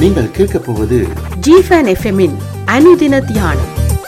நீங்கள் கேட்கப் போவது ஜிஃபன் எஃப்எம்மின் அனுதின தியானம்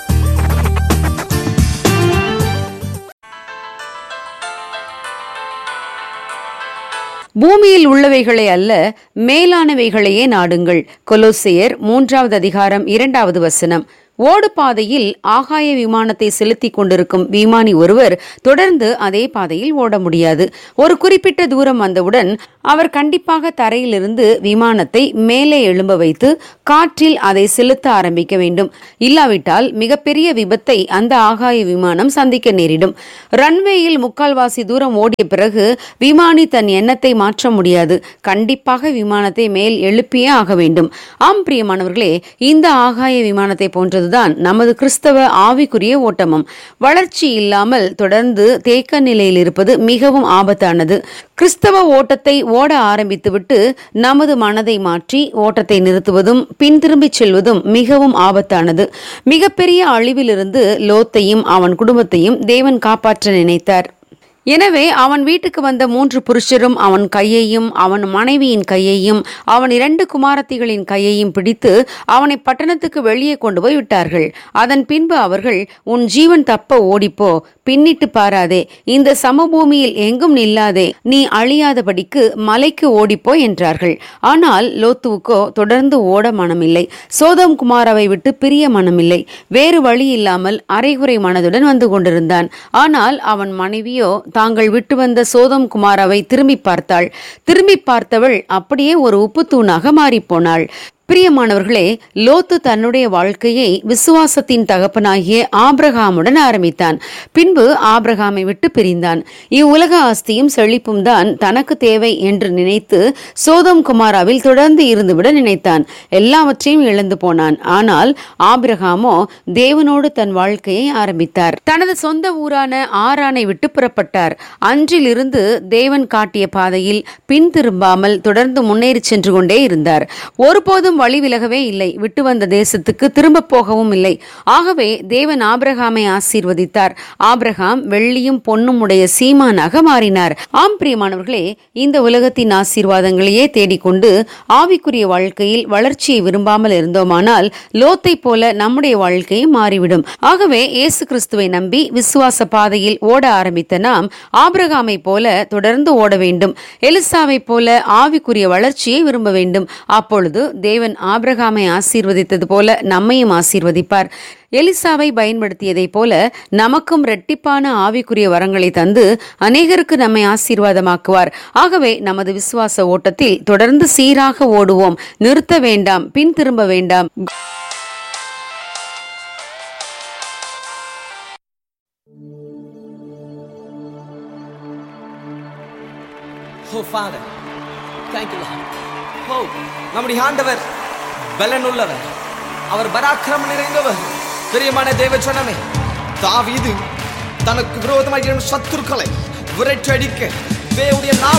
பூமியில் உள்ளவைகளை அல்ல மேலானவைகளையே நாடுங்கள் கொலோசையர் மூன்றாவது அதிகாரம் இரண்டாவது வசனம் ஓடு பாதையில் ஆகாய விமானத்தை செலுத்தி கொண்டிருக்கும் விமானி ஒருவர் தொடர்ந்து அதே பாதையில் ஓட முடியாது ஒரு குறிப்பிட்ட தூரம் வந்தவுடன் அவர் கண்டிப்பாக தரையிலிருந்து விமானத்தை மேலே எழும்ப வைத்து காற்றில் அதை செலுத்த ஆரம்பிக்க வேண்டும் இல்லாவிட்டால் மிகப்பெரிய விபத்தை அந்த ஆகாய விமானம் சந்திக்க நேரிடும் ரன்வேயில் முக்கால்வாசி தூரம் ஓடிய பிறகு விமானி தன் எண்ணத்தை மாற்ற முடியாது கண்டிப்பாக விமானத்தை மேல் எழுப்பியே ஆக வேண்டும் ஆம் பிரியமானவர்களே இந்த ஆகாய விமானத்தை போன்றதுதான் நமது கிறிஸ்தவ ஆவிக்குரிய ஓட்டமும் வளர்ச்சி இல்லாமல் தொடர்ந்து தேக்க நிலையில் இருப்பது மிகவும் ஆபத்தானது கிறிஸ்தவ ஓட்டத்தை ஓட ஆரம்பித்துவிட்டு நமது மனதை மாற்றி ஓட்டத்தை நிறுத்துவதும் பின் திரும்பிச் செல்வதும் மிகவும் ஆபத்தானது மிகப்பெரிய அழிவிலிருந்து லோத்தையும் அவன் குடும்பத்தையும் தேவன் காப்பாற்ற நினைத்தார் எனவே அவன் வீட்டுக்கு வந்த மூன்று புருஷரும் அவன் கையையும் அவன் மனைவியின் கையையும் அவன் இரண்டு குமாரத்திகளின் கையையும் பிடித்து அவனை பட்டணத்துக்கு வெளியே கொண்டு போய் விட்டார்கள் அதன் பின்பு அவர்கள் உன் ஜீவன் தப்ப ஓடிப்போ பின்னிட்டு பாராதே இந்த சமபூமியில் எங்கும் நில்லாதே நீ அழியாதபடிக்கு மலைக்கு ஓடிப்போ என்றார்கள் ஆனால் லோத்துவுக்கோ தொடர்ந்து ஓட மனமில்லை சோதம் குமாராவை விட்டு பிரிய மனமில்லை வேறு வழி இல்லாமல் அரைகுறை மனதுடன் வந்து கொண்டிருந்தான் ஆனால் அவன் மனைவியோ தாங்கள் விட்டு வந்த சோதம் குமாராவை திரும்பி பார்த்தாள் திரும்பி பார்த்தவள் அப்படியே ஒரு உப்புத்தூணாக மாறிப்போனாள் பிரியமானவர்களே லோத்து தன்னுடைய வாழ்க்கையை விசுவாசத்தின் தகப்பனாகிய ஆபிரகாமுடன் ஆரம்பித்தான் பின்பு ஆபிரகாமை விட்டு பிரிந்தான் இவ்வுலக ஆஸ்தியும் செழிப்பும் தான் தனக்கு தேவை என்று நினைத்து சோதம் குமாராவில் தொடர்ந்து இருந்துவிட நினைத்தான் எல்லாவற்றையும் இழந்து போனான் ஆனால் ஆபிரகாமோ தேவனோடு தன் வாழ்க்கையை ஆரம்பித்தார் தனது சொந்த ஊரான ஆரானை விட்டு புறப்பட்டார் அன்றிலிருந்து தேவன் காட்டிய பாதையில் பின் திரும்பாமல் தொடர்ந்து முன்னேறி சென்று கொண்டே இருந்தார் ஒருபோதும் வழி விலகவே இல்லை விட்டு வந்த தேசத்துக்கு திரும்ப போகவும் இல்லை ஆகவே தேவன் ஆபிரகாமை ஆசீர்வதித்தார் ஆபிரகாம் வெள்ளியும் பொன்னும் உடைய சீமானாக மாறினார் ஆம் பிரியமானவர்களே இந்த உலகத்தின் ஆசீர்வாதங்களையே தேடிக்கொண்டு ஆவிக்குரிய வாழ்க்கையில் வளர்ச்சியை விரும்பாமல் இருந்தோமானால் லோத்தை போல நம்முடைய வாழ்க்கையும் மாறிவிடும் ஆகவே இயேசு கிறிஸ்துவை நம்பி விசுவாச பாதையில் ஓட ஆரம்பித்த நாம் ஆபிரகாமை போல தொடர்ந்து ஓட வேண்டும் எலிசாவை போல ஆவிக்குரிய வளர்ச்சியை விரும்ப வேண்டும் அப்பொழுது தேவன் ஆபிரகாமை ஆசீர்வதித்தது போல நம்மையும் ஆசீர்வதிப்பார் எலிசாவை பயன்படுத்தியதைப் போல நமக்கும் இரட்டிப்பான ஆவிக்குரிய வரங்களை தந்து அநேகருக்கு நம்மை ஆசீர்வாதமாக்குவார் ஆகவே நமது விசுவாச ஓட்டத்தில் தொடர்ந்து சீராக ஓடுவோம் நிறுத்த வேண்டாம் பின் திரும்ப வேண்டாம் ஓ ஃபாதர் தேங்க்யூ ஓ நம்முடைய ஆண்டவர் பலனுள்ளவர் அவர் பராக்கிரமம் நிறைந்தவர் பிரியமான தேவ சொன்னமே தாவீது தனக்கு விரோதமாக எழும் சத்துருக்களை விரட்டடிக்க தேவனுடைய நாம